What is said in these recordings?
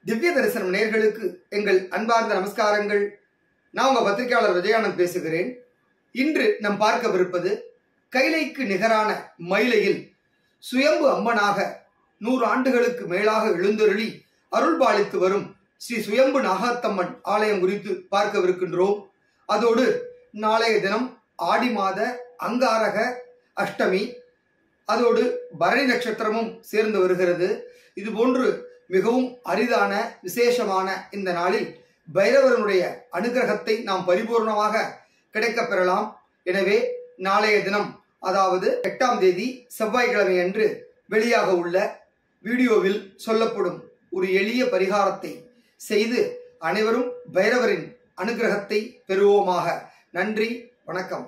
திவ்ய தரிசனம் நேர்களுக்கு எங்கள் அன்பார்ந்த நமஸ்காரங்கள் நான் உங்க பத்திரிகையாளர் விஜயானந்த் பேசுகிறேன் இன்று நாம் பார்க்கவிருப்பது கைலைக்கு நிகரான மயிலையில் சுயம்பு அம்மனாக நூறு ஆண்டுகளுக்கு மேலாக எழுந்தருளி அருள்பாலித்து வரும் ஸ்ரீ சுயம்பு நாகாத்தம்மன் ஆலயம் குறித்து பார்க்கவிருக்கின்றோம் அதோடு நாளைய தினம் ஆடி மாத அங்காரக அஷ்டமி அதோடு பரணி நட்சத்திரமும் சேர்ந்து வருகிறது இது போன்று மிகவும் அரிதான விசேஷமான இந்த நாளில் பைரவரனுடைய அனுகிரகத்தை நாம் பரிபூர்ணமாக கிடைக்கப் பெறலாம் எனவே நாளைய தினம் அதாவது எட்டாம் தேதி செவ்வாய்க்கிழமை அன்று வெளியாக உள்ள வீடியோவில் சொல்லப்படும் ஒரு எளிய பரிகாரத்தை செய்து அனைவரும் பைரவரின் அனுகிரகத்தை பெறுவோமாக நன்றி வணக்கம்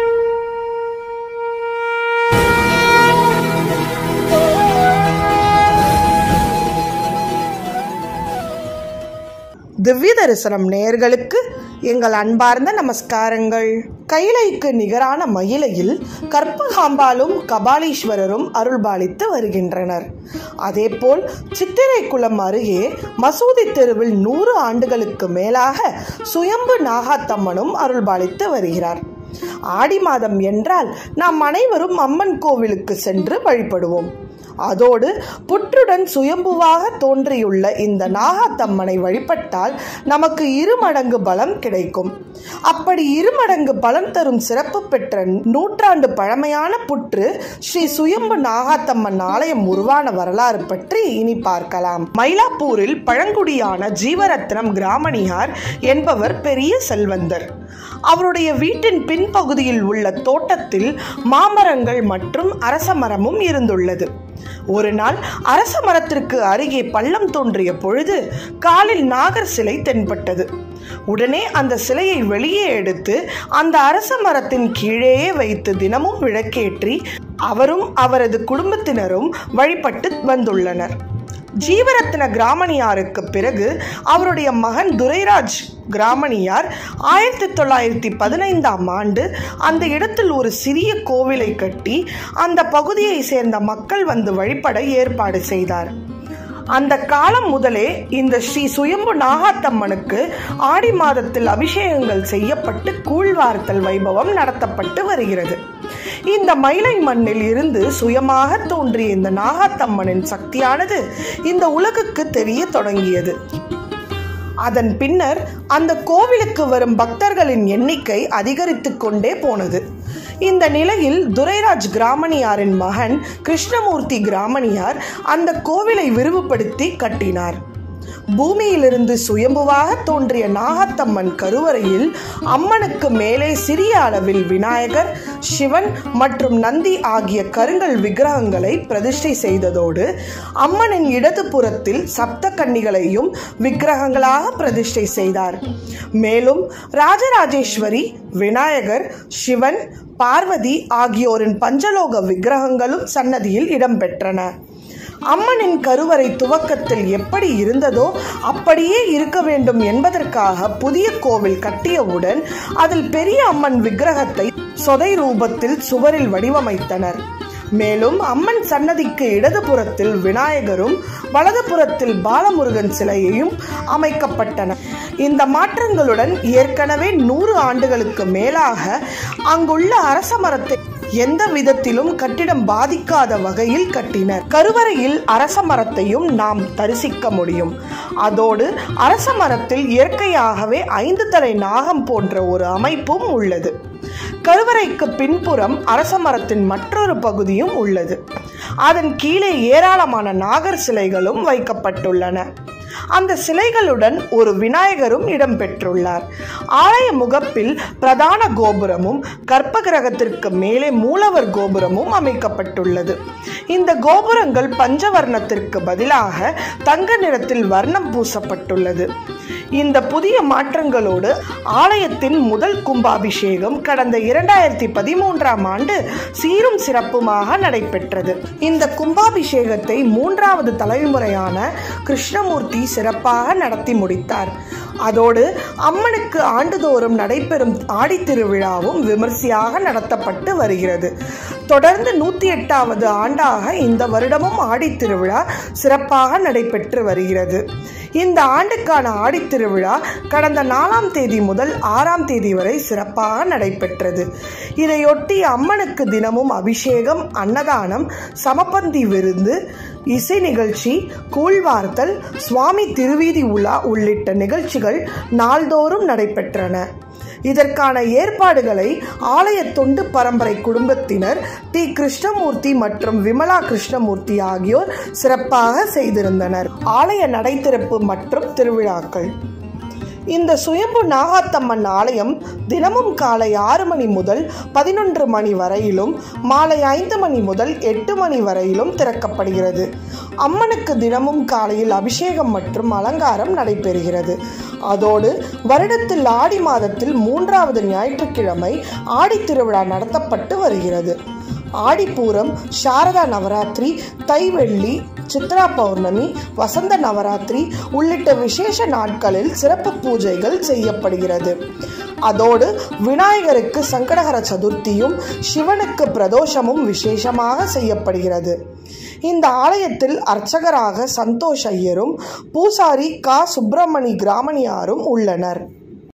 திவ்ய தரிசனம் நேயர்களுக்கு எங்கள் அன்பார்ந்த நமஸ்காரங்கள் கைலைக்கு நிகரான மயிலையில் கற்பகாம்பாலும் கபாலீஸ்வரரும் அருள்பாலித்து வருகின்றனர் அதேபோல் சித்திரைக்குளம் அருகே மசூதி தெருவில் நூறு ஆண்டுகளுக்கு மேலாக சுயம்பு நாகாத்தம்மனும் அருள்பாலித்து வருகிறார் ஆடி மாதம் என்றால் நாம் அனைவரும் அம்மன் கோவிலுக்கு சென்று வழிபடுவோம் அதோடு புற்றுடன் சுயம்புவாக தோன்றியுள்ள இந்த நாகாத்தம்மனை வழிபட்டால் நமக்கு இருமடங்கு பலம் கிடைக்கும் அப்படி இருமடங்கு பலம் தரும் சிறப்பு பெற்ற நூற்றாண்டு பழமையான புற்று ஸ்ரீ சுயம்பு நாகாத்தம்மன் ஆலயம் உருவான வரலாறு பற்றி இனி பார்க்கலாம் மயிலாப்பூரில் பழங்குடியான ஜீவரத்னம் கிராமணியார் என்பவர் பெரிய செல்வந்தர் அவருடைய வீட்டின் பின்பகுதியில் உள்ள தோட்டத்தில் மாமரங்கள் மற்றும் அரச மரமும் இருந்துள்ளது ஒரு நாள் அரச மரத்திற்கு அருகே பள்ளம் தோன்றிய பொழுது காலில் நாகர் சிலை தென்பட்டது உடனே அந்த சிலையை வெளியே எடுத்து அந்த அரச மரத்தின் கீழேயே வைத்து தினமும் விளக்கேற்றி அவரும் அவரது குடும்பத்தினரும் வழிபட்டு வந்துள்ளனர் ஜீவரத்ன கிராமணியாருக்கு பிறகு அவருடைய மகன் துரைராஜ் கிராமணியார் ஆயிரத்தி தொள்ளாயிரத்தி பதினைந்தாம் ஆண்டு அந்த இடத்தில் ஒரு சிறிய கோவிலை கட்டி அந்த பகுதியை சேர்ந்த மக்கள் வந்து வழிபட ஏற்பாடு செய்தார் அந்த காலம் முதலே இந்த ஸ்ரீ சுயம்பு நாகாத்தம்மனுக்கு ஆடி மாதத்தில் அபிஷேகங்கள் செய்யப்பட்டு கூழ்வார்த்தல் வைபவம் நடத்தப்பட்டு வருகிறது இந்த மயிலை மண்ணில் இருந்து சுயமாக தோன்றிய இந்த நாகாத்தம்மனின் சக்தியானது இந்த உலகுக்கு தெரிய தொடங்கியது அதன் பின்னர் அந்த கோவிலுக்கு வரும் பக்தர்களின் எண்ணிக்கை அதிகரித்து கொண்டே போனது இந்த நிலையில் துரைராஜ் கிராமணியாரின் மகன் கிருஷ்ணமூர்த்தி கிராமணியார் அந்த கோவிலை விரிவுபடுத்தி கட்டினார் பூமியிலிருந்து சுயம்புவாக தோன்றிய நாகத்தம்மன் கருவறையில் அம்மனுக்கு மேலே சிறிய அளவில் விநாயகர் சிவன் மற்றும் நந்தி ஆகிய கருங்கல் விக்கிரகங்களை பிரதிஷ்டை செய்ததோடு அம்மனின் இடது புறத்தில் சப்த கன்னிகளையும் விக்கிரகங்களாக பிரதிஷ்டை செய்தார் மேலும் ராஜராஜேஸ்வரி விநாயகர் சிவன் பார்வதி ஆகியோரின் பஞ்சலோக விக்கிரகங்களும் சன்னதியில் இடம்பெற்றன அம்மனின் கருவறை துவக்கத்தில் எப்படி இருந்ததோ அப்படியே இருக்க வேண்டும் என்பதற்காக புதிய கோவில் கட்டியவுடன் அதில் பெரிய அம்மன் விக்கிரகத்தை சொதை ரூபத்தில் சுவரில் வடிவமைத்தனர் மேலும் அம்மன் சன்னதிக்கு இடதுபுறத்தில் விநாயகரும் வலதுபுறத்தில் பாலமுருகன் சிலையையும் அமைக்கப்பட்டன இந்த மாற்றங்களுடன் ஏற்கனவே நூறு ஆண்டுகளுக்கு மேலாக அங்குள்ள அரச மரத்தை எந்த விதத்திலும் கட்டிடம் பாதிக்காத வகையில் கட்டினர் கருவறையில் அரச மரத்தையும் நாம் தரிசிக்க முடியும் அதோடு அரச மரத்தில் இயற்கையாகவே ஐந்து தலை நாகம் போன்ற ஒரு அமைப்பும் உள்ளது கருவறைக்கு பின்புறம் அரச மரத்தின் மற்றொரு பகுதியும் உள்ளது அதன் கீழே ஏராளமான நாகர் சிலைகளும் வைக்கப்பட்டுள்ளன அந்த சிலைகளுடன் ஒரு விநாயகரும் இடம்பெற்றுள்ளார் ஆலய முகப்பில் பிரதான கோபுரமும் கர்ப்பகிரகத்திற்கு மேலே மூலவர் கோபுரமும் அமைக்கப்பட்டுள்ளது இந்த கோபுரங்கள் பஞ்சவர்ணத்திற்கு பதிலாக தங்க நிறத்தில் வர்ணம் பூசப்பட்டுள்ளது இந்த புதிய மாற்றங்களோடு ஆலயத்தின் முதல் கும்பாபிஷேகம் கடந்த இரண்டாயிரத்தி பதிமூன்றாம் ஆண்டு சீரும் சிறப்புமாக நடைபெற்றது இந்த கும்பாபிஷேகத்தை மூன்றாவது தலைமுறையான கிருஷ்ணமூர்த்தி சிறப்பாக நடத்தி முடித்தார் அதோடு அம்மனுக்கு ஆண்டுதோறும் நடைபெறும் ஆடித் திருவிழாவும் விமர்சையாக நடத்தப்பட்டு வருகிறது தொடர்ந்து நூற்றி எட்டாவது ஆண்டாக இந்த வருடமும் ஆடித் திருவிழா சிறப்பாக நடைபெற்று வருகிறது இந்த ஆண்டுக்கான ஆடித்திருவிழா கடந்த நாலாம் தேதி முதல் ஆறாம் தேதி வரை சிறப்பாக நடைபெற்றது இதையொட்டி அம்மனுக்கு தினமும் அபிஷேகம் அன்னதானம் சமபந்தி விருந்து இசை நிகழ்ச்சி கூழ்வார்த்தல் சுவாமி திருவீதி உலா உள்ளிட்ட நிகழ்ச்சிகள் நாள்தோறும் நடைபெற்றன இதற்கான ஏற்பாடுகளை ஆலய தொண்டு பரம்பரை குடும்பத்தினர் டி கிருஷ்ணமூர்த்தி மற்றும் விமலா கிருஷ்ணமூர்த்தி ஆகியோர் சிறப்பாக செய்திருந்தனர் ஆலய நடைத்திறப்பு மற்றும் திருவிழாக்கள் இந்த சுயம்பு நாகாத்தம்மன் ஆலயம் தினமும் காலை ஆறு மணி முதல் பதினொன்று மணி வரையிலும் மாலை ஐந்து மணி முதல் எட்டு மணி வரையிலும் திறக்கப்படுகிறது அம்மனுக்கு தினமும் காலையில் அபிஷேகம் மற்றும் அலங்காரம் நடைபெறுகிறது அதோடு வருடத்தில் ஆடி மாதத்தில் மூன்றாவது ஞாயிற்றுக்கிழமை ஆடித் திருவிழா நடத்தப்பட்டு வருகிறது ஆடிப்பூரம் சாரதா நவராத்திரி தைவெள்ளி சித்ரா பௌர்ணமி வசந்த நவராத்திரி உள்ளிட்ட விசேஷ நாட்களில் சிறப்பு பூஜைகள் செய்யப்படுகிறது அதோடு விநாயகருக்கு சங்கடகர சதுர்த்தியும் சிவனுக்கு பிரதோஷமும் விசேஷமாக செய்யப்படுகிறது இந்த ஆலயத்தில் அர்ச்சகராக சந்தோஷ் ஐயரும் பூசாரி கா சுப்பிரமணி கிராமணியாரும் உள்ளனர்